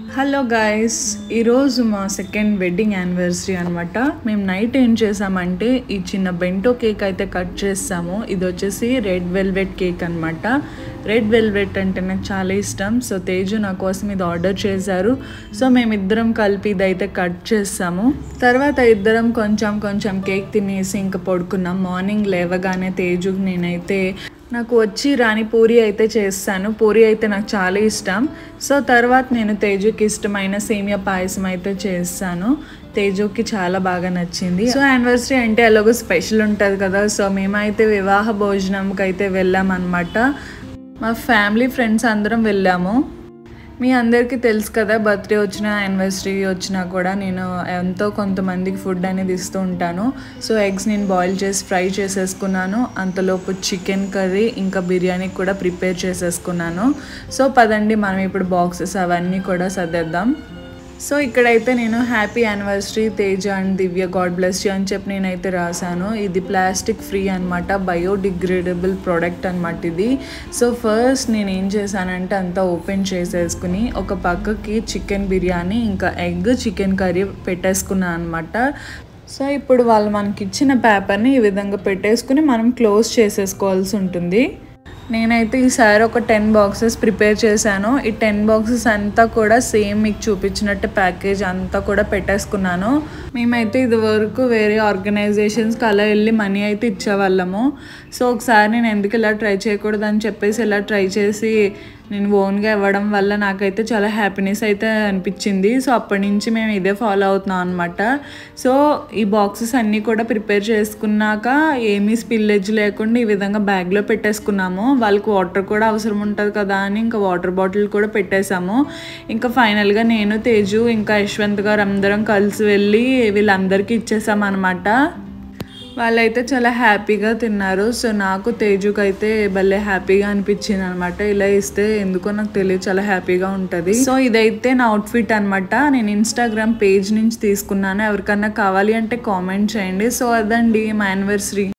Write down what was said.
hello guys ఈరోజు మా second wedding anniversary అనమాట మేము నైట్ ఏం చేసామంటే ఈ చిన్న బెంటో కేక్ అయితే కట్ చేస్తాము ఇది వచ్చేసి రెడ్ వెల్వెట్ కేక్ అనమాట రెడ్ వెల్వెట్ అంటే నాకు చాలా ఇష్టం సో తేజు నా కోసం ఇది ఆర్డర్ చేశారు సో మేమిద్దరం కలిపి ఇదైతే కట్ చేస్తాము తర్వాత ఇద్దరం కొంచెం కొంచెం కేక్ తినేసి ఇంకా పడుకున్నాం మార్నింగ్ లేవగానే తేజుకి నేనైతే నాకు వచ్చి రాని పూరి అయితే చేస్తాను పూరి అయితే నాకు చాలా ఇష్టం సో తర్వాత నేను తేజుకి ఇష్టమైన సేమియా పాయసం అయితే చేస్తాను తేజుకి చాలా బాగా నచ్చింది సో యానివర్సరీ అంటే ఎలాగో స్పెషల్ ఉంటుంది కదా సో మేమైతే వివాహ భోజనంకి అయితే వెళ్ళామన్నమాట మా ఫ్యామిలీ ఫ్రెండ్స్ అందరం వెళ్ళాము మీ అందరికీ తెలుసు కదా బర్త్డే వచ్చిన యానివర్సరీ వచ్చినా కూడా నేను ఎంతో కొంతమందికి ఫుడ్ అనేది ఇస్తూ ఉంటాను సో ఎగ్స్ నేను బాయిల్ చేసి ఫ్రై చేసేసుకున్నాను అంతలోపు చికెన్ కర్రీ ఇంకా బిర్యానీ కూడా ప్రిపేర్ చేసేసుకున్నాను సో పదండి మనం ఇప్పుడు బాక్సెస్ అవన్నీ కూడా సర్దేద్దాం సో ఇక్కడైతే నేను happy anniversary Teja and Divya God bless you అని చెప్పి నేనైతే రాశాను ఇది ప్లాస్టిక్ ఫ్రీ అనమాట బయోడిగ్రేడబుల్ ప్రోడక్ట్ అనమాట ఇది సో ఫస్ట్ నేను ఏం చేశానంటే అంతా ఓపెన్ చేసేసుకుని ఒక పక్కకి చికెన్ బిర్యానీ ఇంకా ఎగ్ చికెన్ కర్రీ పెట్టేసుకున్నాను అనమాట సో ఇప్పుడు వాళ్ళు మనకి ఇచ్చిన పేపర్ని ఈ విధంగా పెట్టేసుకుని మనం క్లోజ్ చేసేసుకోవాల్సి ఉంటుంది నేనైతే ఈసారి ఒక టెన్ బాక్సెస్ ప్రిపేర్ చేశాను ఈ టెన్ బాక్సెస్ అంతా కూడా సేమ్ మీకు చూపించినట్టు ప్యాకేజ్ అంతా కూడా పెట్టేసుకున్నాను మేమైతే ఇది వరకు వేరే ఆర్గనైజేషన్స్కి అలా వెళ్ళి మనీ అయితే ఇచ్చేవాళ్ళము సో ఒకసారి నేను ఎందుకు ఇలా ట్రై చేయకూడదు అని చెప్పేసి ఇలా ట్రై చేసి నేను ఓన్గా ఇవ్వడం వల్ల నాకైతే చాలా హ్యాపీనెస్ అయితే అనిపించింది సో అప్పటి నుంచి మేము ఇదే ఫాలో అవుతున్నాం అనమాట సో ఈ బాక్సెస్ అన్నీ కూడా ప్రిపేర్ చేసుకున్నాక ఏమీ స్పిల్లేజ్ లేకుండా ఈ విధంగా బ్యాగ్లో పెట్టేసుకున్నాము వాళ్ళకి వాటర్ కూడా అవసరం ఉంటుంది కదా అని ఇంకా వాటర్ బాటిల్ కూడా పెట్టేశాము ఇంకా ఫైనల్గా నేను తేజు ఇంకా యశ్వంత్ గారు అందరం కలిసి వెళ్ళి వీళ్ళందరికీ ఇచ్చేసామన్నమాట వాళ్ళైతే చాలా హ్యాపీగా తిన్నారు సో నాకు తేజుకి అయితే భలే హ్యాపీగా అనిపించింది అనమాట ఇలా ఇస్తే ఎందుకో నాకు తెలియదు చాలా హ్యాపీగా ఉంటుంది సో ఇదైతే నా అవుట్ఫిట్ అనమాట నేను ఇన్స్టాగ్రామ్ పేజ్ నుంచి తీసుకున్నాను ఎవరికన్నా కావాలి అంటే కామెంట్ చేయండి సో అదండి మా యానివర్సరీ